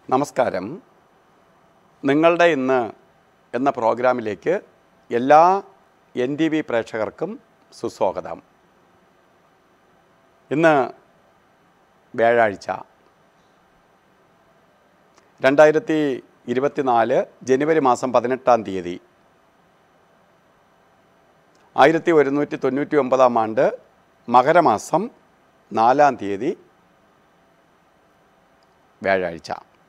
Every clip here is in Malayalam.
നമസ്കാരം നിങ്ങളുടെ ഇന്ന് എന്ന പ്രോഗ്രാമിലേക്ക് എല്ലാ എൻ ടി വി പ്രേക്ഷകർക്കും സുസ്വാഗതം ഇന്ന് വ്യാഴാഴ്ച രണ്ടായിരത്തി ഇരുപത്തിനാല് ജനുവരി മാസം പതിനെട്ടാം തീയതി ആയിരത്തി ഒരുന്നൂറ്റി തൊണ്ണൂറ്റി ഒമ്പതാം ആണ്ട് മകരമാസം നാലാം തീയതി വ്യാഴാഴ്ച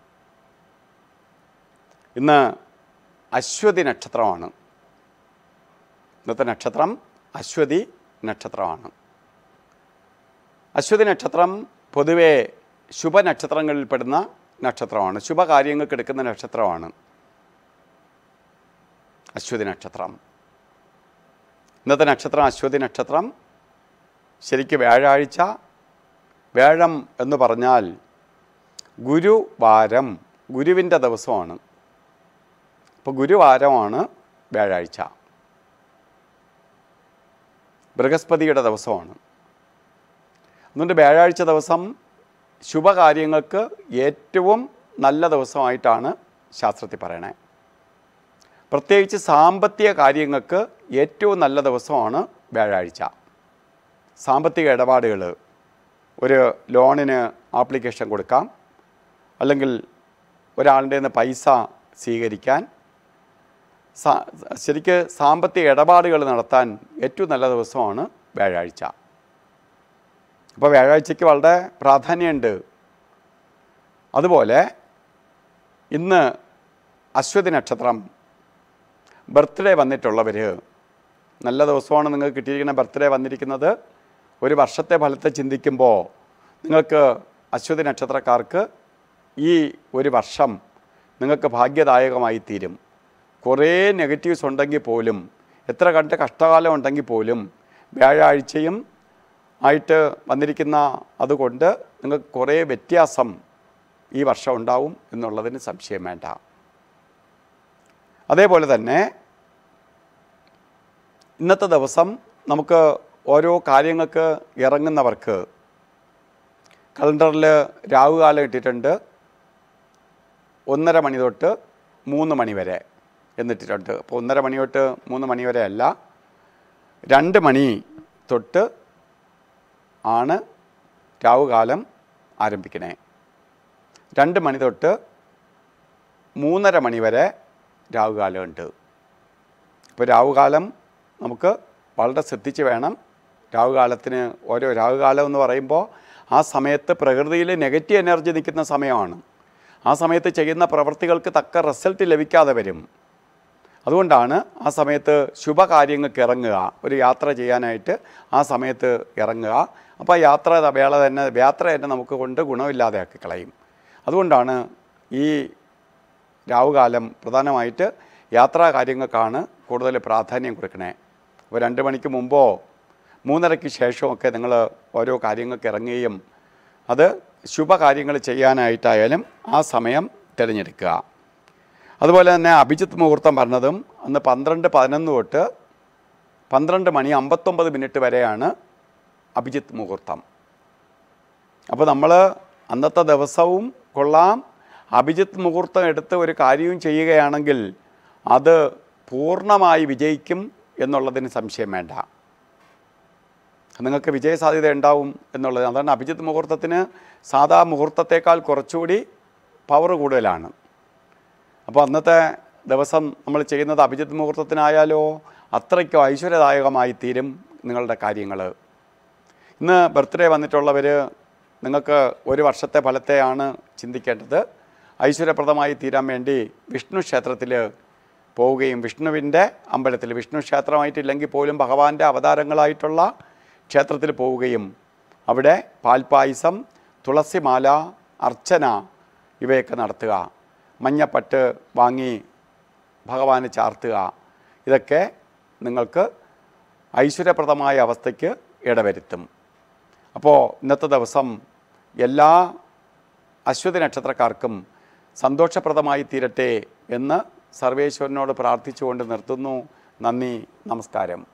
ഇന്ന് അശ്വതി നക്ഷത്രമാണ് ഇന്നത്തെ നക്ഷത്രം അശ്വതി നക്ഷത്രമാണ് അശ്വതി നക്ഷത്രം പൊതുവെ ശുഭനക്ഷത്രങ്ങളിൽപ്പെടുന്ന നക്ഷത്രമാണ് ശുഭകാര്യങ്ങൾക്ക് എടുക്കുന്ന നക്ഷത്രമാണ് അശ്വതി നക്ഷത്രം ഇന്നത്തെ നക്ഷത്രം അശ്വതി നക്ഷത്രം ശരിക്ക് വ്യാഴാഴ്ച വ്യാഴം എന്ന് പറഞ്ഞാൽ ഗുരുവാരം ഗുരുവിൻ്റെ ദിവസമാണ് അപ്പോൾ ഗുരുവാരമാണ് വ്യാഴാഴ്ച ബൃഹസ്പതിയുടെ ദിവസമാണ് അതുകൊണ്ട് വ്യാഴാഴ്ച ദിവസം ശുഭകാര്യങ്ങൾക്ക് ഏറ്റവും നല്ല ദിവസമായിട്ടാണ് ശാസ്ത്രത്തിൽ പറയണേ പ്രത്യേകിച്ച് സാമ്പത്തിക കാര്യങ്ങൾക്ക് ഏറ്റവും നല്ല ദിവസമാണ് വ്യാഴാഴ്ച സാമ്പത്തിക ഇടപാടുകൾ ഒരു ലോണിന് ആപ്ലിക്കേഷൻ കൊടുക്കാം അല്ലെങ്കിൽ ഒരാളുടെ നിന്ന് പൈസ സ്വീകരിക്കാൻ സാ ശരിക്ക് സാമ്പത്തിക ഇടപാടുകൾ നടത്താൻ ഏറ്റവും നല്ല ദിവസമാണ് വ്യാഴാഴ്ച അപ്പോൾ വ്യാഴാഴ്ചയ്ക്ക് വളരെ പ്രാധാന്യമുണ്ട് അതുപോലെ ഇന്ന് അശ്വതി നക്ഷത്രം ബർത്ത്ഡേ വന്നിട്ടുള്ളവർ നല്ല ദിവസമാണ് നിങ്ങൾക്ക് കിട്ടിയിരിക്കുന്ന ബർത്ത്ഡേ വന്നിരിക്കുന്നത് ഒരു വർഷത്തെ ഫലത്തെ ചിന്തിക്കുമ്പോൾ നിങ്ങൾക്ക് അശ്വതി നക്ഷത്രക്കാർക്ക് ഈ ഒരു വർഷം നിങ്ങൾക്ക് ഭാഗ്യദായകമായി തീരും കുറേ നെഗറ്റീവ്സ് ഉണ്ടെങ്കിൽ പോലും എത്ര കണ്ട് കഷ്ടകാലം ഉണ്ടെങ്കിൽ പോലും വ്യാഴാഴ്ചയും ആയിട്ട് വന്നിരിക്കുന്ന അതുകൊണ്ട് നിങ്ങൾക്ക് കുറേ വ്യത്യാസം ഈ വർഷം ഉണ്ടാവും എന്നുള്ളതിന് സംശയം വേണ്ട അതേപോലെ തന്നെ ഇന്നത്തെ ദിവസം നമുക്ക് ഓരോ കാര്യങ്ങൾക്ക് ഇറങ്ങുന്നവർക്ക് കലണ്ടറിൽ രാവുകാലം ഇട്ടിട്ടുണ്ട് ഒന്നര മണി തൊട്ട് മൂന്ന് മണി വരെ എന്നിട്ടിട്ടുണ്ട് അപ്പോൾ ഒന്നര മണി തൊട്ട് മൂന്ന് മണി വരെ അല്ല രണ്ട് മണി തൊട്ട് ആണ് രാവുകാലം ആരംഭിക്കണേ രണ്ട് മണി തൊട്ട് മൂന്നര മണി വരെ രാവുകാലമുണ്ട് ഇപ്പോൾ രാവുകാലം നമുക്ക് വളരെ ശ്രദ്ധിച്ച് വേണം രാവുകാലത്തിന് ഓരോ രാവുകാലം എന്ന് പറയുമ്പോൾ ആ സമയത്ത് പ്രകൃതിയിൽ നെഗറ്റീവ് എനർജി നിൽക്കുന്ന സമയമാണ് ആ സമയത്ത് ചെയ്യുന്ന പ്രവൃത്തികൾക്ക് തക്ക റിസൾട്ട് ലഭിക്കാതെ വരും അതുകൊണ്ടാണ് ആ സമയത്ത് ശുഭകാര്യങ്ങൾക്ക് ഇറങ്ങുക ഒരു യാത്ര ചെയ്യാനായിട്ട് ആ സമയത്ത് ഇറങ്ങുക അപ്പോൾ ആ യാത്ര വേള തന്നെ യാത്ര തന്നെ നമുക്ക് കൊണ്ട് ഗുണമില്ലാതെയാക്കി കളയും അതുകൊണ്ടാണ് ഈ രാവുകാലം പ്രധാനമായിട്ട് യാത്രാ കാര്യങ്ങൾക്കാണ് കൂടുതൽ പ്രാധാന്യം കൊടുക്കണേ അപ്പോൾ രണ്ട് മണിക്ക് മുമ്പോ മൂന്നരയ്ക്ക് ശേഷമൊക്കെ നിങ്ങൾ ഓരോ കാര്യങ്ങൾക്ക് ഇറങ്ങുകയും അത് ശുഭകാര്യങ്ങൾ ചെയ്യാനായിട്ടായാലും ആ സമയം തിരഞ്ഞെടുക്കുക അതുപോലെ തന്നെ അഭിജിത്ത് മുഹൂർത്തം പറഞ്ഞതും അന്ന് പന്ത്രണ്ട് പതിനൊന്ന് തൊട്ട് പന്ത്രണ്ട് മണി അമ്പത്തൊമ്പത് മിനിറ്റ് വരെയാണ് അഭിജിത്ത് മുഹൂർത്തം അപ്പോൾ നമ്മൾ അന്നത്തെ ദിവസവും കൊള്ളാം അഭിജിത്ത് മുഹൂർത്തം എടുത്ത് ഒരു കാര്യവും ചെയ്യുകയാണെങ്കിൽ അത് പൂർണ്ണമായി വിജയിക്കും എന്നുള്ളതിന് സംശയം വേണ്ട നിങ്ങൾക്ക് വിജയസാധ്യത ഉണ്ടാവും എന്നുള്ളത് അതാണ് അഭിജിത്ത് മുഹൂർത്തത്തിന് സാധാ മുഹൂർത്തത്തേക്കാൾ കുറച്ചുകൂടി പവർ കൂടുതലാണ് അപ്പോൾ അന്നത്തെ ദിവസം നമ്മൾ ചെയ്യുന്നത് അഭിജിത്ത് മുഹൂർത്തത്തിനായാലോ അത്രയ്ക്കും ഐശ്വര്യദായകമായി തീരും നിങ്ങളുടെ കാര്യങ്ങൾ ഇന്ന് ബർത്ത്ഡേ വന്നിട്ടുള്ളവർ നിങ്ങൾക്ക് ഒരു വർഷത്തെ ഫലത്തെയാണ് ചിന്തിക്കേണ്ടത് ഐശ്വര്യപ്രദമായി തീരാൻ വേണ്ടി വിഷ്ണു ക്ഷേത്രത്തിൽ പോവുകയും വിഷ്ണുവിൻ്റെ അമ്പലത്തിൽ വിഷ്ണു ക്ഷേത്രമായിട്ടില്ലെങ്കിൽ പോലും ഭഗവാന്റെ അവതാരങ്ങളായിട്ടുള്ള ക്ഷേത്രത്തിൽ പോവുകയും അവിടെ പാൽപ്പായസം തുളസിമാല അർച്ചന ഇവയൊക്കെ നടത്തുക മഞ്ഞപ്പട്ട് വാങ്ങി ഭഗവാന് ചാർത്തുക ഇതൊക്കെ നിങ്ങൾക്ക് ഐശ്വര്യപ്രദമായ അവസ്ഥയ്ക്ക് ഇടവരുത്തും അപ്പോൾ ഇന്നത്തെ ദിവസം എല്ലാ അശ്വതി നക്ഷത്രക്കാർക്കും സന്തോഷപ്രദമായി തീരട്ടെ എന്ന് സർവേശ്വരനോട് പ്രാർത്ഥിച്ചുകൊണ്ട് നിർത്തുന്നു നന്ദി നമസ്കാരം